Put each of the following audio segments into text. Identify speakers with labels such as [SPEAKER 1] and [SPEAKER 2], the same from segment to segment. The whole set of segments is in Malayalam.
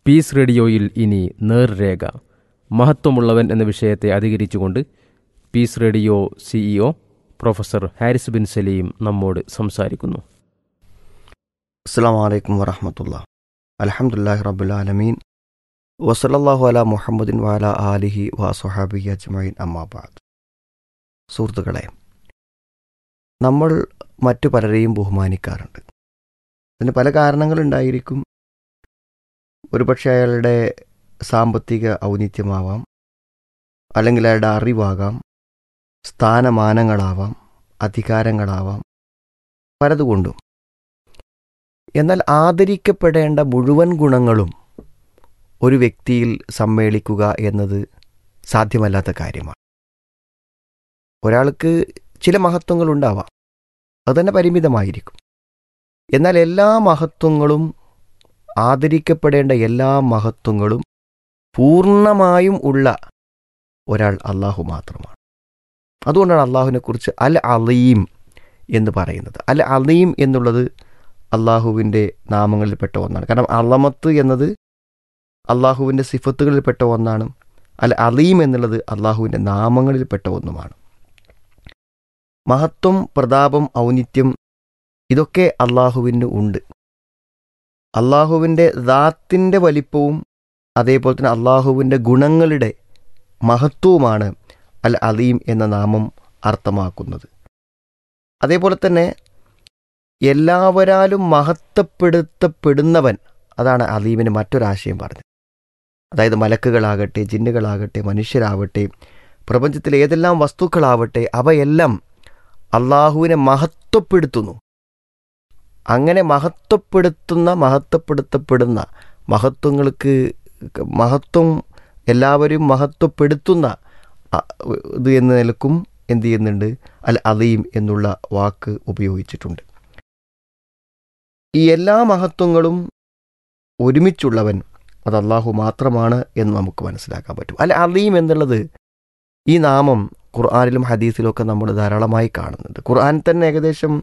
[SPEAKER 1] പീസ് റേഡിയോയിൽ ഇനി നേർരേഖ മഹത്വമുള്ളവൻ എന്ന വിഷയത്തെ അധികരിച്ചുകൊണ്ട് peace radio CEO professor Haris bin Salim നമ്മോട് സംസാരിക്കുന്നു
[SPEAKER 2] അസ്സാം വലൈക്കും വറഹമത്തുള്ള അലഹമുല്ലാഹി റബുലാലമീൻ വസലല്ലാഹു അല മുഹമ്മദിൻ വാല ആലിഹി വസുഹാബി അജ്മൈൻ അമ്മാബാദ് സുഹൃത്തുക്കളെ നമ്മൾ മറ്റു പലരെയും ബഹുമാനിക്കാറുണ്ട് അതിന് പല കാരണങ്ങളുണ്ടായിരിക്കും ഒരുപക്ഷെ അയാളുടെ സാമ്പത്തിക ഔന്നിത്യമാവാം അല്ലെങ്കിൽ അയാളുടെ അറിവാകാം സ്ഥാനമാനങ്ങളാവാം അധികാരങ്ങളാവാം പലതുകൊണ്ടും എന്നാൽ ആദരിക്കപ്പെടേണ്ട മുഴുവൻ ഗുണങ്ങളും ഒരു വ്യക്തിയിൽ സമ്മേളിക്കുക എന്നത് സാധ്യമല്ലാത്ത കാര്യമാണ് ഒരാൾക്ക് ചില മഹത്വങ്ങൾ ഉണ്ടാവാം അത് തന്നെ പരിമിതമായിരിക്കും എന്നാൽ എല്ലാ മഹത്വങ്ങളും ആദരിക്കപ്പെടേണ്ട എല്ലാ മഹത്വങ്ങളും പൂർണ്ണമായും ഉള്ള ഒരാൾ അള്ളാഹു മാത്രമാണ് അതുകൊണ്ടാണ് അള്ളാഹുവിനെക്കുറിച്ച് അൽ അലീം എന്ന് പറയുന്നത് അൽ അലീം എന്നുള്ളത് അള്ളാഹുവിൻ്റെ നാമങ്ങളിൽപ്പെട്ട ഒന്നാണ് കാരണം അളമത്ത് എന്നത് അള്ളാഹുവിൻ്റെ സിഫത്തുകളിൽപ്പെട്ട ഒന്നാണ് അൽ അലീം എന്നുള്ളത് അള്ളാഹുവിൻ്റെ നാമങ്ങളിൽപ്പെട്ട ഒന്നുമാണ് മഹത്വം പ്രതാപം ഔന്നിത്യം ഇതൊക്കെ അള്ളാഹുവിന് ഉണ്ട് അള്ളാഹുവിൻ്റെ ദാത്തിൻ്റെ വലിപ്പവും അതേപോലെ തന്നെ അള്ളാഹുവിൻ്റെ ഗുണങ്ങളുടെ മഹത്വവുമാണ് അൽ അലീം എന്ന നാമം അർത്ഥമാക്കുന്നത് അതേപോലെ തന്നെ എല്ലാവരാലും മഹത്വപ്പെടുത്തപ്പെടുന്നവൻ അതാണ് അലീമിന് മറ്റൊരാശയം പറഞ്ഞത് അതായത് മലക്കുകളാകട്ടെ ജിന്നുകളാകട്ടെ മനുഷ്യരാവട്ടെ പ്രപഞ്ചത്തിലെ ഏതെല്ലാം വസ്തുക്കളാവട്ടെ അവയെല്ലാം അള്ളാഹുവിനെ മഹത്വപ്പെടുത്തുന്നു അങ്ങനെ മഹത്വപ്പെടുത്തുന്ന മഹത്വപ്പെടുത്തപ്പെടുന്ന മഹത്വങ്ങൾക്ക് മഹത്വം എല്ലാവരും മഹത്വപ്പെടുത്തുന്ന ഇത് എന്ന നിലക്കും എന്ത് ചെയ്യുന്നുണ്ട് അൽ അലീം എന്നുള്ള വാക്ക് ഉപയോഗിച്ചിട്ടുണ്ട് ഈ എല്ലാ മഹത്വങ്ങളും ഒരുമിച്ചുള്ളവൻ അത് അള്ളാഹു മാത്രമാണ് എന്ന് നമുക്ക് മനസ്സിലാക്കാൻ പറ്റും അൽ അലീം എന്നുള്ളത് ഈ നാമം ഖുർആാനിലും ഹദീസിലും ഒക്കെ നമ്മൾ ധാരാളമായി കാണുന്നുണ്ട് ഖുർആൻ തന്നെ ഏകദേശം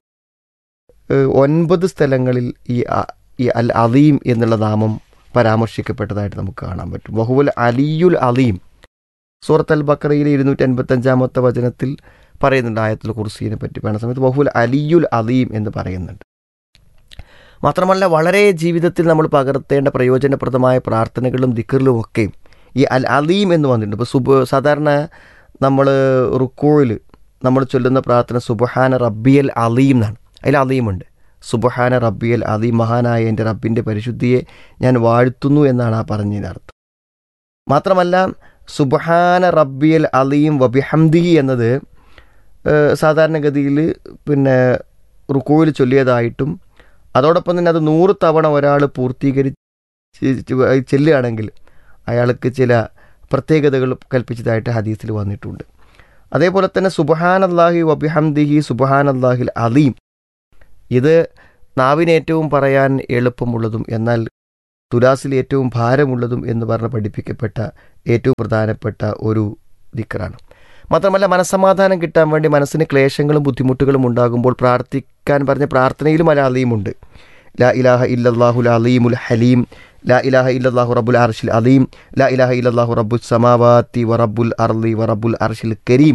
[SPEAKER 2] ഒൻപത് സ്ഥലങ്ങളിൽ ഈ ഈ അൽ അലീം എന്നുള്ള നാമം പരാമർശിക്കപ്പെട്ടതായിട്ട് നമുക്ക് കാണാൻ പറ്റും വഹുവൽ അലിയുൽ അലീം സൂറത്ത് അൽ ബക്കറയിലെ ഇരുന്നൂറ്റി അൻപത്തഞ്ചാമത്തെ വചനത്തിൽ പറയുന്നുണ്ട് ആയത്തുൽ കുർസീനെ പറ്റി പറയുന്ന സമയത്ത് വഹുൽ അലിയുൽ അലീം എന്ന് പറയുന്നുണ്ട് മാത്രമല്ല വളരെ ജീവിതത്തിൽ നമ്മൾ പകർത്തേണ്ട പ്രയോജനപ്രദമായ പ്രാർത്ഥനകളും ദിക്കറിലും ഒക്കെ ഈ അൽ അലീം എന്ന് വന്നിട്ടുണ്ട് ഇപ്പോൾ സുബ സാധാരണ നമ്മൾ റുക്കോയിൽ നമ്മൾ ചൊല്ലുന്ന പ്രാർത്ഥന സുബഹാന റബ്ബിയൽ അലീം എന്നാണ് അതിൽ അലീമുണ്ട് സുബഹാന റബ്ബിയൽ അലീം മഹാനായ എൻ്റെ റബ്ബിൻ്റെ പരിശുദ്ധിയെ ഞാൻ വാഴ്ത്തുന്നു എന്നാണ് ആ പറഞ്ഞതിന് അർത്ഥം മാത്രമല്ല സുബഹാന റബ്ബിയൽ അലീം വബിഹംദിഹി എന്നത് സാധാരണഗതിയിൽ പിന്നെ റുക്കോയിൽ ചൊല്ലിയതായിട്ടും അതോടൊപ്പം തന്നെ അത് നൂറ് തവണ ഒരാൾ പൂർത്തീകരിച്ച് ചെല്ലുകയാണെങ്കിൽ അയാൾക്ക് ചില പ്രത്യേകതകൾ കൽപ്പിച്ചതായിട്ട് ഹദീസിൽ വന്നിട്ടുണ്ട് അതേപോലെ തന്നെ സുബഹാൻ അള്ളാഹി വബിഹംദിഹി സുബഹാൻ അള്ളാഹിൽ അലീം ഇത് നാവിന് ഏറ്റവും പറയാൻ എളുപ്പമുള്ളതും എന്നാൽ തുലാസിൽ ഏറ്റവും ഭാരമുള്ളതും എന്ന് പറഞ്ഞ് പഠിപ്പിക്കപ്പെട്ട ഏറ്റവും പ്രധാനപ്പെട്ട ഒരു ദിക്കറാണ് മാത്രമല്ല മനസ്സമാധാനം കിട്ടാൻ വേണ്ടി മനസ്സിന് ക്ലേശങ്ങളും ബുദ്ധിമുട്ടുകളും ഉണ്ടാകുമ്പോൾ പ്രാർത്ഥിക്കാൻ പറഞ്ഞ പ്രാർത്ഥനയിലും അല അലീമുണ്ട് ലാ ഇലാഹ ഇല്ലല്ലാഹുൽ അലീമുൽ ഹലീം ലാ ഇലാഹ ഇല്ലല്ലാഹു റബ്ബുൽ അർഷിൽ അലീം ലാ ഇലാഹ ഇല്ലല്ലാഹു റബ്ബുൽ സമാവാത്തി വറബ്ബുൽ അർലി വറബ്ബുൽ അർഷിൽ കരീം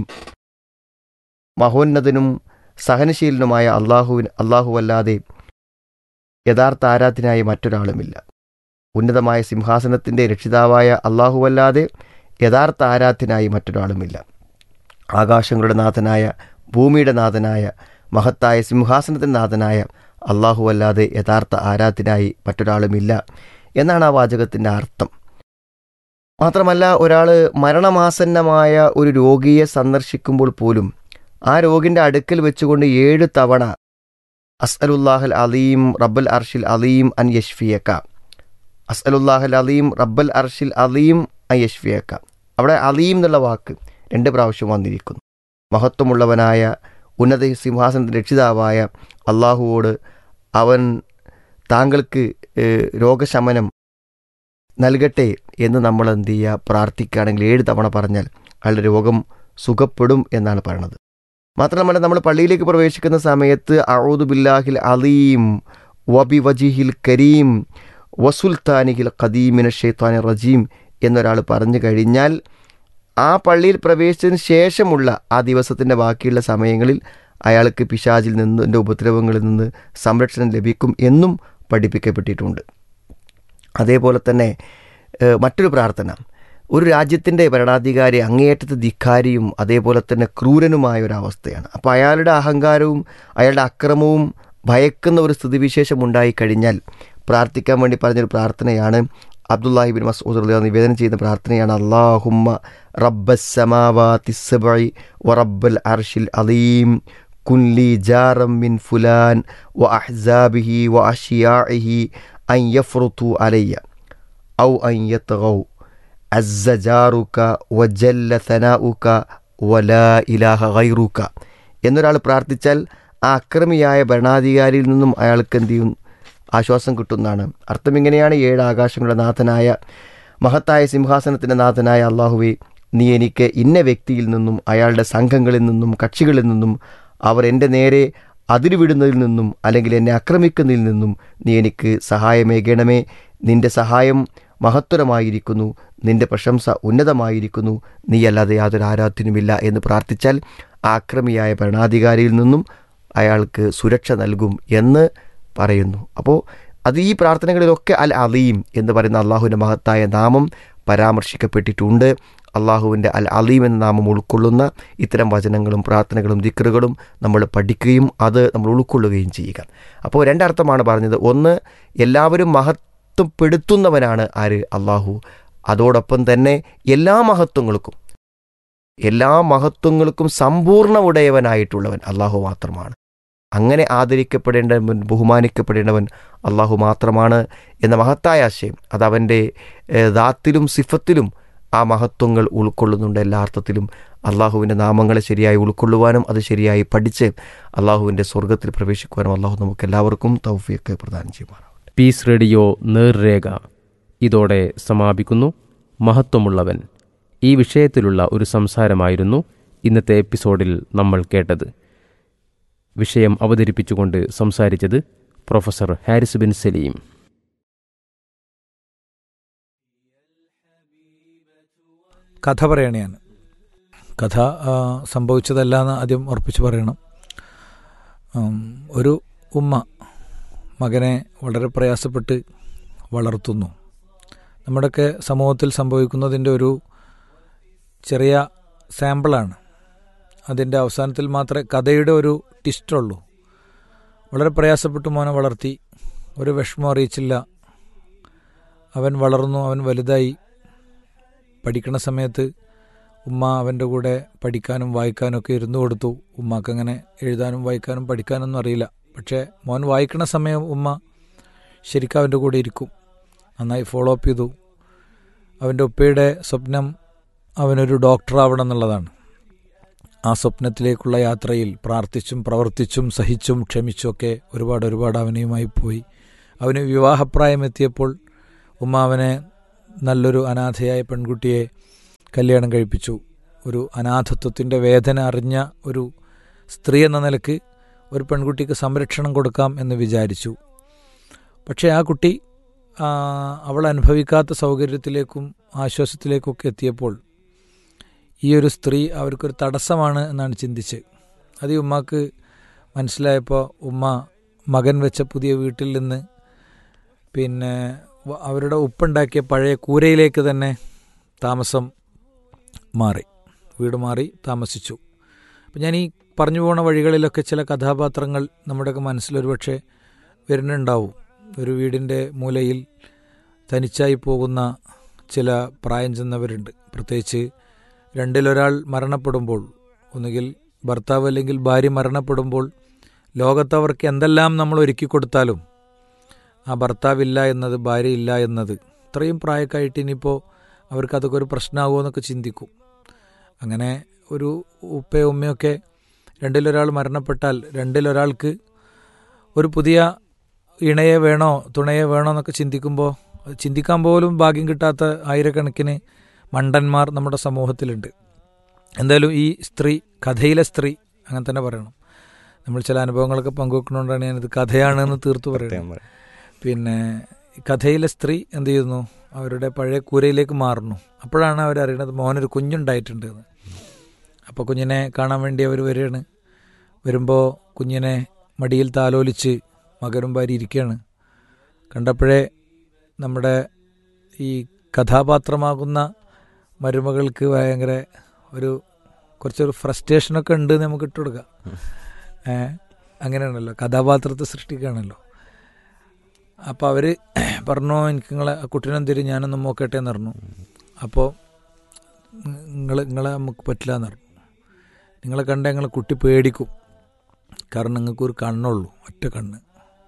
[SPEAKER 2] മഹോന്നതനും സഹനശീലനുമായ അള്ളാഹുവിൻ അല്ലാതെ യഥാർത്ഥ ആരാധനായി മറ്റൊരാളുമില്ല ഉന്നതമായ സിംഹാസനത്തിൻ്റെ രക്ഷിതാവായ അല്ലാഹുവല്ലാതെ യഥാർത്ഥ ആരാധ്യനായി മറ്റൊരാളുമില്ല ആകാശങ്ങളുടെ നാഥനായ ഭൂമിയുടെ നാഥനായ മഹത്തായ സിംഹാസനത്തിൻ്റെ നാഥനായ അല്ലാഹുവല്ലാതെ യഥാർത്ഥ ആരാധ്യനായി മറ്റൊരാളുമില്ല എന്നാണ് ആ വാചകത്തിൻ്റെ അർത്ഥം മാത്രമല്ല ഒരാൾ മരണമാസന്നമായ ഒരു രോഗിയെ സന്ദർശിക്കുമ്പോൾ പോലും ആ രോഗിൻ്റെ അടുക്കൽ വെച്ചുകൊണ്ട് ഏഴ് തവണ അസ്അലുല്ലാഹൽ അലീം റബ്ബൽ അർഷിൽ അലീം അൻ യഷ്ഫിയക്ക അസ്അലുല്ലാഹൽ അലീം റബ്ബൽ അർഷിൽ അലീം അൻ യഷ്ഫിയക്ക അവിടെ അലീം എന്നുള്ള വാക്ക് രണ്ട് പ്രാവശ്യം വന്നിരിക്കുന്നു മഹത്വമുള്ളവനായ ഉന്നത സിംഹാസനത്തിൻ്റെ രക്ഷിതാവായ അള്ളാഹുവോട് അവൻ താങ്കൾക്ക് രോഗശമനം നൽകട്ടെ എന്ന് നമ്മൾ എന്ത് ചെയ്യുക പ്രാർത്ഥിക്കുകയാണെങ്കിൽ ഏഴ് തവണ പറഞ്ഞാൽ അയാളുടെ രോഗം സുഖപ്പെടും എന്നാണ് പറയുന്നത് മാത്രമല്ല നമ്മൾ പള്ളിയിലേക്ക് പ്രവേശിക്കുന്ന സമയത്ത് അഊദു ബില്ലാഹിൽ അലീം വബി വജിഹിൽ കരീം വസുൽത്താനിഹിൽ ഖദീമിന ഷെയ്ത്താനി റജീം എന്നൊരാൾ പറഞ്ഞു കഴിഞ്ഞാൽ ആ പള്ളിയിൽ പ്രവേശിച്ചതിന് ശേഷമുള്ള ആ ദിവസത്തിൻ്റെ ബാക്കിയുള്ള സമയങ്ങളിൽ അയാൾക്ക് പിശാചിൽ നിന്നിൻ്റെ ഉപദ്രവങ്ങളിൽ നിന്ന് സംരക്ഷണം ലഭിക്കും എന്നും പഠിപ്പിക്കപ്പെട്ടിട്ടുണ്ട് അതേപോലെ തന്നെ ഏഹ്, മറ്റൊരു പ്രാർത്ഥന ഒരു രാജ്യത്തിൻ്റെ ഭരണാധികാരി അങ്ങേയറ്റത്ത് ധിക്കാരിയും അതേപോലെ തന്നെ ക്രൂരനുമായ ഒരു അവസ്ഥയാണ് അപ്പോൾ അയാളുടെ അഹങ്കാരവും അയാളുടെ അക്രമവും ഭയക്കുന്ന ഒരു സ്ഥിതിവിശേഷം ഉണ്ടായിക്കഴിഞ്ഞാൽ പ്രാർത്ഥിക്കാൻ വേണ്ടി പറഞ്ഞൊരു പ്രാർത്ഥനയാണ് അബ്ദുല്ലാഹിബിൻ മസൂദ് റളിയല്ലാഹു അൻഹു നിവേദനം ചെയ്യുന്ന പ്രാർത്ഥനയാണ് അള്ളാഹുമ്മ റബ്ബസ്സമാവാതി സബഇ വറബ്ബൽ അർഷിൽ അലീം കുൻലി ജാറം മിൻ ഫുലാൻ വ അഹ്സാബിഹി വ അഷിയാഇഹി അൻ യഫ്റുതു അലയ്യ ഔ അൻ യത്ഗൗ അസ്സ ജാറുക വജല്ല സനാഉക വലാ ഇലാഹ ഗൈറുക എന്നൊരാൾ പ്രാർത്ഥിച്ചാൽ ആ അക്രമിയായ ഭരണാധികാരിയിൽ നിന്നും അയാൾക്ക് എന്ത് ചെയ്യും ആശ്വാസം കിട്ടുന്നതാണ് അർത്ഥം ഇങ്ങനെയാണ് ഏഴ് ആകാശങ്ങളുടെ നാഥനായ മഹത്തായ സിംഹാസനത്തിൻ്റെ നാഥനായ അള്ളാഹുവെ നീ എനിക്ക് ഇന്ന വ്യക്തിയിൽ നിന്നും അയാളുടെ സംഘങ്ങളിൽ നിന്നും കക്ഷികളിൽ നിന്നും അവർ എൻ്റെ നേരെ അതിരുവിടുന്നതിൽ നിന്നും അല്ലെങ്കിൽ എന്നെ ആക്രമിക്കുന്നതിൽ നിന്നും നീ എനിക്ക് സഹായമേകണമേ നിന്റെ സഹായം മഹത്തരമായിരിക്കുന്നു നിന്റെ പ്രശംസ ഉന്നതമായിരിക്കുന്നു നീ അല്ലാതെ യാതൊരു ആരാധ്യനുമില്ല എന്ന് പ്രാർത്ഥിച്ചാൽ ആക്രമിയായ ഭരണാധികാരിയിൽ നിന്നും അയാൾക്ക് സുരക്ഷ നൽകും എന്ന് പറയുന്നു അപ്പോൾ അത് ഈ പ്രാർത്ഥനകളിലൊക്കെ അൽ അലീം എന്ന് പറയുന്ന അള്ളാഹുവിൻ്റെ മഹത്തായ നാമം പരാമർശിക്കപ്പെട്ടിട്ടുണ്ട് അള്ളാഹുവിൻ്റെ അൽ അലീം എന്ന നാമം ഉൾക്കൊള്ളുന്ന ഇത്തരം വചനങ്ങളും പ്രാർത്ഥനകളും ദിക്കറുകളും നമ്മൾ പഠിക്കുകയും അത് നമ്മൾ ഉൾക്കൊള്ളുകയും ചെയ്യുക അപ്പോൾ രണ്ടർത്ഥമാണ് പറഞ്ഞത് ഒന്ന് എല്ലാവരും മഹത്വപ്പെടുത്തുന്നവനാണ് ആര് അള്ളാഹു അതോടൊപ്പം തന്നെ എല്ലാ മഹത്വങ്ങൾക്കും എല്ലാ മഹത്വങ്ങൾക്കും സമ്പൂർണ്ണ ഉടയവനായിട്ടുള്ളവൻ അള്ളാഹു മാത്രമാണ് അങ്ങനെ ആദരിക്കപ്പെടേണ്ടവൻ ബഹുമാനിക്കപ്പെടേണ്ടവൻ അള്ളാഹു മാത്രമാണ് എന്ന മഹത്തായ ആശയം അത് അവൻ്റെ ഏഹ്, ദാത്തിലും സിഫത്തിലും ആ മഹത്വങ്ങൾ ഉൾക്കൊള്ളുന്നുണ്ട് എല്ലാ അർത്ഥത്തിലും അള്ളാഹുവിൻ്റെ നാമങ്ങളെ ശരിയായി ഉൾക്കൊള്ളുവാനും അത് ശരിയായി പഠിച്ച് അള്ളാഹുവിൻ്റെ സ്വർഗത്തിൽ പ്രവേശിക്കുവാനും അള്ളാഹു നമുക്ക് എല്ലാവർക്കും തൗഫിയൊക്കെ പ്രദാനം ചെയ്യുമാറാം
[SPEAKER 1] പീസ് റേഡിയോ നേർരേഖ ഇതോടെ സമാപിക്കുന്നു മഹത്വമുള്ളവൻ ഈ വിഷയത്തിലുള്ള ഒരു സംസാരമായിരുന്നു ഇന്നത്തെ എപ്പിസോഡിൽ നമ്മൾ കേട്ടത് വിഷയം അവതരിപ്പിച്ചുകൊണ്ട് സംസാരിച്ചത് പ്രൊഫസർ ഹാരിസ് ബിൻ സലീം
[SPEAKER 3] കഥ പറയണയാണ് കഥ ആ, സംഭവിച്ചതല്ല എന്ന് ആദ്യം ഉറപ്പിച്ച് പറയണം ഉം, ഒരു ഉമ്മ മകനെ വളരെ പ്രയാസപ്പെട്ട് വളർത്തുന്നു നമ്മുടെയൊക്കെ സമൂഹത്തിൽ സംഭവിക്കുന്നതിൻ്റെ ഒരു ചെറിയ സാമ്പിളാണ് അതിൻ്റെ അവസാനത്തിൽ മാത്രമേ കഥയുടെ ഒരു ടിസ്റ്റുള്ളൂ വളരെ പ്രയാസപ്പെട്ട് മോനെ വളർത്തി ഒരു വിഷമം അറിയിച്ചില്ല അവൻ വളർന്നു അവൻ വലുതായി പഠിക്കണ സമയത്ത് ഉമ്മ അവൻ്റെ കൂടെ പഠിക്കാനും വായിക്കാനും ഒക്കെ ഇരുന്നു കൊടുത്തു ഉമ്മക്ക് അങ്ങനെ എഴുതാനും വായിക്കാനും പഠിക്കാനൊന്നും അറിയില്ല പക്ഷേ മോൻ വായിക്കണ സമയം ഉമ്മ ശരിക്കും അവൻ്റെ കൂടെ ഇരിക്കും നന്നായി ഫോളോ അപ്പ് ചെയ്തു അവൻ്റെ ഉപ്പയുടെ സ്വപ്നം അവനൊരു ഡോക്ടറാവണം എന്നുള്ളതാണ് ആ സ്വപ്നത്തിലേക്കുള്ള യാത്രയിൽ പ്രാർത്ഥിച്ചും പ്രവർത്തിച്ചും സഹിച്ചും ക്ഷമിച്ചും ഒക്കെ ഒരുപാട് ഒരുപാട് അവനെയുമായി പോയി അവന് വിവാഹപ്രായം എത്തിയപ്പോൾ ഉമ്മ അവനെ നല്ലൊരു അനാഥയായ പെൺകുട്ടിയെ കല്യാണം കഴിപ്പിച്ചു ഒരു അനാഥത്വത്തിൻ്റെ വേദന അറിഞ്ഞ ഒരു സ്ത്രീ എന്ന നിലക്ക് ഒരു പെൺകുട്ടിക്ക് സംരക്ഷണം കൊടുക്കാം എന്ന് വിചാരിച്ചു പക്ഷേ ആ കുട്ടി ആ, അവൾ അനുഭവിക്കാത്ത സൗകര്യത്തിലേക്കും ആശ്വാസത്തിലേക്കൊക്കെ എത്തിയപ്പോൾ ഈ ഒരു സ്ത്രീ അവർക്കൊരു തടസ്സമാണ് എന്നാണ് ചിന്തിച്ച് അത് ഈ ഉമ്മാക്ക് മനസ്സിലായപ്പോൾ ഉമ്മ മകൻ വെച്ച പുതിയ വീട്ടിൽ നിന്ന് പിന്നെ വ- അവരുടെ ഉപ്പുണ്ടാക്കിയ പഴയ കൂരയിലേക്ക് തന്നെ താമസം മാറി വീട് മാറി താമസിച്ചു അപ്പം ഞാൻ ഈ പറഞ്ഞു പോണ വഴികളിലൊക്കെ ചില കഥാപാത്രങ്ങൾ നമ്മുടെയൊക്കെ മനസ്സിലൊരു പക്ഷേ വരുന്നുണ്ടാവും ഒരു വീടിൻ്റെ മൂലയിൽ തനിച്ചായി പോകുന്ന ചില പ്രായം ചെന്നവരുണ്ട് പ്രത്യേകിച്ച് രണ്ടിലൊരാൾ മരണപ്പെടുമ്പോൾ ഒന്നുകിൽ ഭർത്താവ് അല്ലെങ്കിൽ ഭാര്യ മരണപ്പെടുമ്പോൾ ലോകത്തവർക്ക് എന്തെല്ലാം നമ്മൾ ഒരുക്കി കൊടുത്താലും ആ ഭർത്താവില്ല എന്നത് ഭാര്യ ഇല്ല എന്നത് ഇത്രയും പ്രായക്കായിട്ട് ഇനിയിപ്പോൾ അവർക്ക് അതൊക്കെ ഒരു പ്രശ്നമാകുമോ എന്നൊക്കെ ചിന്തിക്കും അങ്ങനെ ഒരു ഉപ്പയോ ഉമ്മയൊക്കെ രണ്ടിലൊരാൾ മരണപ്പെട്ടാൽ രണ്ടിലൊരാൾക്ക് ഒരു പുതിയ ഇണയെ വേണോ തുണയെ വേണോ എന്നൊക്കെ ചിന്തിക്കുമ്പോൾ അത് ചിന്തിക്കാൻ പോലും ഭാഗ്യം കിട്ടാത്ത ആയിരക്കണക്കിന് മണ്ടന്മാർ നമ്മുടെ സമൂഹത്തിലുണ്ട് എന്തായാലും ഈ സ്ത്രീ കഥയിലെ സ്ത്രീ അങ്ങനെ തന്നെ പറയണം നമ്മൾ ചില അനുഭവങ്ങളൊക്കെ പങ്കുവെക്കുന്നതുകൊണ്ടാണ് ഞാനിത് കഥയാണെന്ന് തീർത്തു പറയുന്നത് പിന്നെ കഥയിലെ സ്ത്രീ എന്ത് ചെയ്യുന്നു അവരുടെ പഴയ കൂരയിലേക്ക് മാറുന്നു അപ്പോഴാണ് അവരറിയണത് മോനൊരു കുഞ്ഞുണ്ടായിട്ടുണ്ട് എന്ന് അപ്പോൾ കുഞ്ഞിനെ കാണാൻ വേണ്ടി അവർ വരികയാണ് വരുമ്പോൾ കുഞ്ഞിനെ മടിയിൽ താലോലിച്ച് മകനും ഭാര്യ ഇരിക്കുകയാണ് കണ്ടപ്പോഴേ നമ്മുടെ ഈ കഥാപാത്രമാകുന്ന മരുമകൾക്ക് ഭയങ്കര ഒരു കുറച്ചൊരു ഫ്രസ്ട്രേഷനൊക്കെ ഉണ്ട് എന്ന് നമുക്ക് ഇട്ട് കൊടുക്കാം ഏ അങ്ങനെയാണല്ലോ കഥാപാത്രത്തെ സൃഷ്ടിക്കുകയാണല്ലോ അപ്പോൾ അവർ പറഞ്ഞു എനിക്ക് നിങ്ങളെ ആ കുട്ടീനെ തരും ഞാനൊന്ന് നോക്കട്ടെ എന്ന് പറഞ്ഞു അപ്പോൾ നിങ്ങൾ നിങ്ങളെ നമുക്ക് പറ്റില്ല എന്ന് പറഞ്ഞു നിങ്ങളെ കണ്ട ഞങ്ങളെ കുട്ടി പേടിക്കും കാരണം നിങ്ങൾക്കൊരു കണ്ണുള്ളൂ ഒറ്റ കണ്ണ്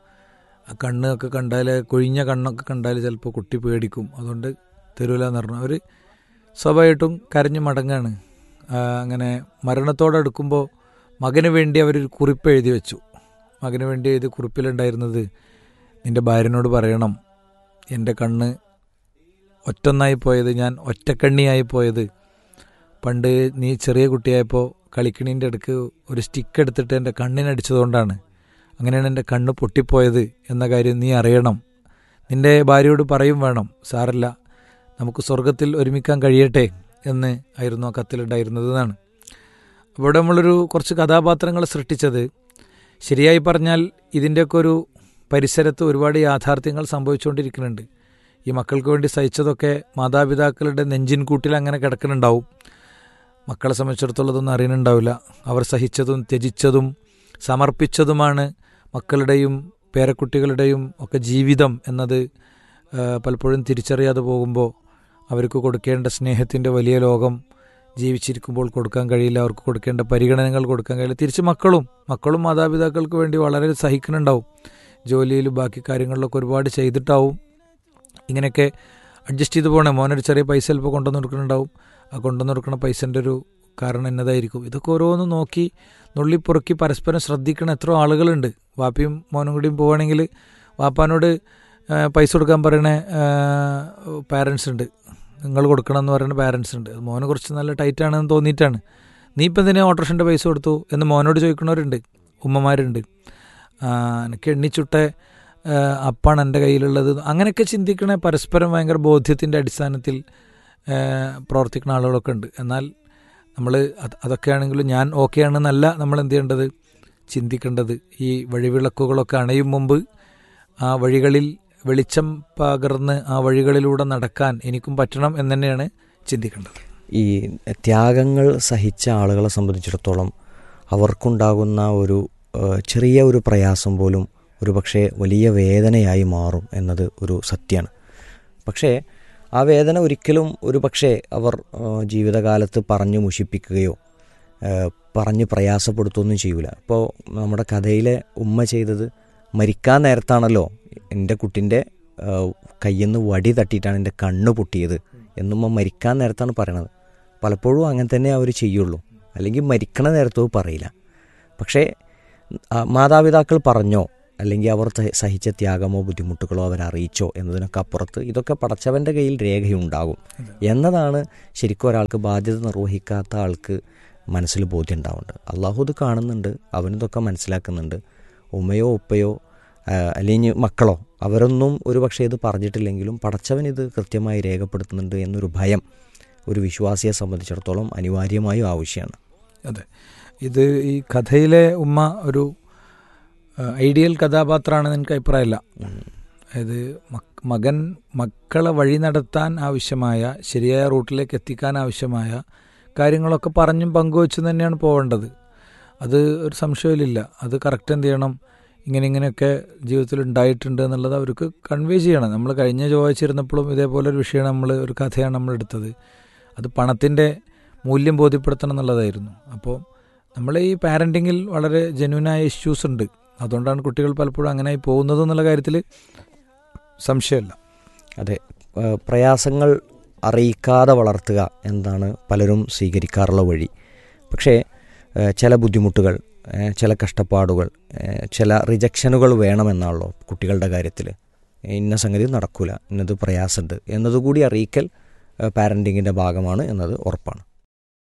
[SPEAKER 3] ആ കണ്ണൊക്കെ കണ്ടാൽ കൊഴിഞ്ഞ കണ്ണൊക്കെ കണ്ടാൽ ചിലപ്പോൾ കുട്ടി പേടിക്കും അതുകൊണ്ട് തരൂല എന്ന് പറഞ്ഞു അവർ സ്വാഭാവികമായിട്ടും കരഞ്ഞ് മടങ്ങാണ് ആ, അങ്ങനെ മരണത്തോടടുക്കുമ്പോൾ മകന് വേണ്ടി അവരൊരു കുറിപ്പ് എഴുതി വെച്ചു മകന് വേണ്ടി എഴുതിയ കുറിപ്പിലുണ്ടായിരുന്നത് നിന്റെ ഭാര്യനോട് പറയണം എൻ്റെ കണ്ണ് ഒറ്റൊന്നായി പോയത് ഞാൻ ഒറ്റക്കണ്ണിയായി പോയത് പണ്ട് നീ ചെറിയ കുട്ടിയായപ്പോൾ കളിക്കണീൻ്റെ അടുക്ക് ഒരു സ്റ്റിക്ക് എടുത്തിട്ട് എൻ്റെ കണ്ണിനടിച്ചതുകൊണ്ടാണ് അങ്ങനെയാണ് എൻ്റെ കണ്ണ് പൊട്ടിപ്പോയത് എന്ന കാര്യം നീ അറിയണം നിന്റെ ഭാര്യയോട് പറയും വേണം സാറില്ല നമുക്ക് സ്വർഗത്തിൽ ഒരുമിക്കാൻ കഴിയട്ടെ എന്ന് ആയിരുന്നു ആ കത്തിലുണ്ടായിരുന്നത് എന്നാണ് അപ്പോൾ ഇവിടെ നമ്മളൊരു കുറച്ച് കഥാപാത്രങ്ങൾ സൃഷ്ടിച്ചത് ശരിയായി പറഞ്ഞാൽ ഇതിൻ്റെയൊക്കെ ഒരു പരിസരത്ത് ഒരുപാട് യാഥാർത്ഥ്യങ്ങൾ സംഭവിച്ചുകൊണ്ടിരിക്കുന്നുണ്ട് ഈ മക്കൾക്ക് വേണ്ടി സഹിച്ചതൊക്കെ മാതാപിതാക്കളുടെ നെഞ്ചിൻ കൂട്ടിൽ അങ്ങനെ കിടക്കുന്നുണ്ടാവും മക്കളെ സംബന്ധിച്ചിടത്തോളം ഇതൊന്നും അറിയുന്നുണ്ടാവില്ല അവർ സഹിച്ചതും ത്യജിച്ചതും സമർപ്പിച്ചതുമാണ് മക്കളുടെയും പേരക്കുട്ടികളുടെയും ഒക്കെ ജീവിതം എന്നത് ആ, പലപ്പോഴും തിരിച്ചറിയാതെ പോകുമ്പോൾ അവർക്ക് കൊടുക്കേണ്ട സ്നേഹത്തിൻ്റെ വലിയ ലോകം ജീവിച്ചിരിക്കുമ്പോൾ കൊടുക്കാൻ കഴിയില്ല അവർക്ക് കൊടുക്കേണ്ട പരിഗണനകൾ കൊടുക്കാൻ കഴിയില്ല തിരിച്ച് മക്കളും മക്കളും മാതാപിതാക്കൾക്ക് വേണ്ടി വളരെ സഹിക്കുന്നുണ്ടാവും ജോലിയിലും ബാക്കി കാര്യങ്ങളിലൊക്കെ ഒരുപാട് ചെയ്തിട്ടാവും ഇങ്ങനെയൊക്കെ അഡ്ജസ്റ്റ് ചെയ്ത് പോകണേ മോനൊരു ചെറിയ പൈസ ചിലപ്പോൾ കൊണ്ടുവന്ന് കൊടുക്കുന്നുണ്ടാവും ആ കൊണ്ടുവന്ന് കൊടുക്കുന്ന പൈസൻ്റെ ഒരു കാരണം എന്നതായിരിക്കും ഇതൊക്കെ ഓരോന്ന് നോക്കി നുള്ളിപ്പുറക്കി പരസ്പരം ശ്രദ്ധിക്കണ എത്രയോ ആളുകളുണ്ട് വാപ്പിയും മോനും കൂടിയും പോവുകയാണെങ്കിൽ വാപ്പാനോട് ആ, പൈസ കൊടുക്കാൻ പറയണ പാരൻസ് ഉണ്ട് നിങ്ങൾ കൊടുക്കണം എന്ന് പറയുന്ന പാരൻസ് ഉണ്ട് അത് മോന് കുറച്ച് നല്ല ടൈറ്റ് ആണെന്ന് തോന്നിയിട്ടാണ് നീ ഇപ്പം എന്തിനാ ഓട്ടോറിക്ഷൻ്റെ പൈസ കൊടുത്തു എന്ന് മോനോട് ചോദിക്കുന്നവരുണ്ട് ഉമ്മമാരുണ്ട് ആ, എനിക്ക് എണ്ണിച്ചുട്ട ആ, അപ്പാണ് എൻ്റെ കയ്യിലുള്ളത് അങ്ങനെയൊക്കെ ചിന്തിക്കണ പരസ്പരം ഭയങ്കര ബോധ്യത്തിൻ്റെ അടിസ്ഥാനത്തിൽ ആ, പ്രവർത്തിക്കുന്ന ആളുകളൊക്കെ ഉണ്ട് എന്നാൽ നമ്മൾ അതൊക്കെ ആണെങ്കിലും ഞാൻ ഓക്കെ ആണെന്നല്ല നമ്മൾ എന്ത് ചെയ്യേണ്ടത് ചിന്തിക്കേണ്ടത് ഈ വഴിവിളക്കുകളൊക്കെ അണയും മുമ്പ് ആ വഴികളിൽ വെളിച്ചം പകർന്ന് ആ വഴികളിലൂടെ നടക്കാൻ എനിക്കും പറ്റണം എന്ന് തന്നെയാണ് ചിന്തിക്കേണ്ടത്
[SPEAKER 4] ഈ ത്യാഗങ്ങൾ സഹിച്ച ആളുകളെ സംബന്ധിച്ചിടത്തോളം അവർക്കുണ്ടാകുന്ന ഒരു ഏഹ്, ചെറിയ ഒരു പ്രയാസം പോലും ഒരു പക്ഷേ വലിയ വേദനയായി മാറും എന്നത് ഒരു സത്യമാണ് പക്ഷേ ആ വേദന ഒരിക്കലും ഒരു പക്ഷേ അവർ ഏഹ്, ജീവിതകാലത്ത് പറഞ്ഞു മുഷിപ്പിക്കുകയോ ഏഹ്, പറഞ്ഞ് പ്രയാസപ്പെടുത്തുകയൊന്നും ചെയ്യൂല ഇപ്പോൾ നമ്മുടെ കഥയിലെ ഉമ്മ ചെയ്തത് മരിക്കാൻ നേരത്താണല്ലോ എൻ്റെ കുട്ടിൻ്റെ കയ്യിൽ നിന്ന് വടി തട്ടിയിട്ടാണ് എൻ്റെ കണ്ണ് പൊട്ടിയത് എന്നുമ്മ മരിക്കാൻ നേരത്താണ് പറയണത് പലപ്പോഴും അങ്ങനെ തന്നെ അവർ ചെയ്യുള്ളൂ അല്ലെങ്കിൽ മരിക്കണ നേരത്തോ പറയില്ല പക്ഷേ ആ, മാതാപിതാക്കൾ പറഞ്ഞോ അല്ലെങ്കിൽ അവർ ത- സഹിച്ച ത്യാഗമോ ബുദ്ധിമുട്ടുകളോ അവരറിയിച്ചോ എന്നതിനൊക്കെ അപ്പുറത്ത് ഇതൊക്കെ പടച്ചവൻ്റെ കയ്യിൽ രേഖയുണ്ടാകും എന്നതാണ് ശരിക്കും ഒരാൾക്ക് ബാധ്യത നിർവഹിക്കാത്ത ആൾക്ക് മനസ്സിൽ ബോധ്യം ഉണ്ടാവുന്നുണ്ട് അള്ളാഹു ഇത് കാണുന്നുണ്ട് അവനിതൊക്കെ മനസ്സിലാക്കുന്നുണ്ട് ഉമ്മയോ ഉപ്പയോ ആ, അല്ലെങ്കിൽ മക്കളോ അവരൊന്നും ഒരു പക്ഷേ ഇത് പറഞ്ഞിട്ടില്ലെങ്കിലും പടച്ചവൻ ഇത് കൃത്യമായി രേഖപ്പെടുത്തുന്നുണ്ട് എന്നൊരു ഭയം ഒരു വിശ്വാസിയെ സംബന്ധിച്ചിടത്തോളം അനിവാര്യമായും ആവശ്യമാണ്
[SPEAKER 3] അതെ ഇത് ഈ കഥയിലെ ഉമ്മ ഒരു ഐഡിയൽ കഥാപാത്രമാണെന്ന് എനിക്ക് അഭിപ്രായമില്ല അതായത് മക്- മകൻ മക്കളെ വഴി നടത്താൻ ആവശ്യമായ ശരിയായ റൂട്ടിലേക്ക് എത്തിക്കാൻ ആവശ്യമായ കാര്യങ്ങളൊക്കെ പറഞ്ഞും പങ്കുവച്ചും തന്നെയാണ് പോവേണ്ടത് അത് ഒരു സംശയമില്ല അത് കറക്റ്റ് എന്ത് ചെയ്യണം ഇങ്ങനെ ഇങ്ങനെയൊക്കെ ജീവിതത്തിൽ ഉണ്ടായിട്ടുണ്ട് എന്നുള്ളത് അവർക്ക് കൺവേ ചെയ്യണം നമ്മൾ കഴിഞ്ഞ ചൊവ്വാഴ്ച ഇതേപോലെ ഒരു വിഷയമാണ് നമ്മൾ ഒരു കഥയാണ് നമ്മൾ എടുത്തത് അത് പണത്തിൻ്റെ മൂല്യം ബോധ്യപ്പെടുത്തണം എന്നുള്ളതായിരുന്നു അപ്പോൾ നമ്മൾ ഈ പാരൻറ്റിങ്ങിൽ വളരെ ജെന്യൂനായ ഇഷ്യൂസ് ഉണ്ട് അതുകൊണ്ടാണ് കുട്ടികൾ പലപ്പോഴും അങ്ങനെയായി പോകുന്നത് എന്നുള്ള കാര്യത്തിൽ സംശയമല്ല
[SPEAKER 4] അതെ ഏഹ് പ്രയാസങ്ങൾ അറിയിക്കാതെ വളർത്തുക എന്നതാണ് പലരും സ്വീകരിക്കാറുള്ള വഴി പക്ഷേ ഏഹ് ചില ബുദ്ധിമുട്ടുകൾ ഏഹ് ചില കഷ്ടപ്പാടുകൾ ഏഹ് ചില റിജക്ഷനുകൾ വേണമെന്നാണല്ലോ കുട്ടികളുടെ കാര്യത്തിൽ ഇന്ന സംഗതി നടക്കൂല ഇന്നത് പ്രയാസമുണ്ട് എന്നതുകൂടി അറിയിക്കൽ പാരൻറ്റിങ്ങിൻ്റെ ഭാഗമാണ് എന്നത് ഉറപ്പാണ്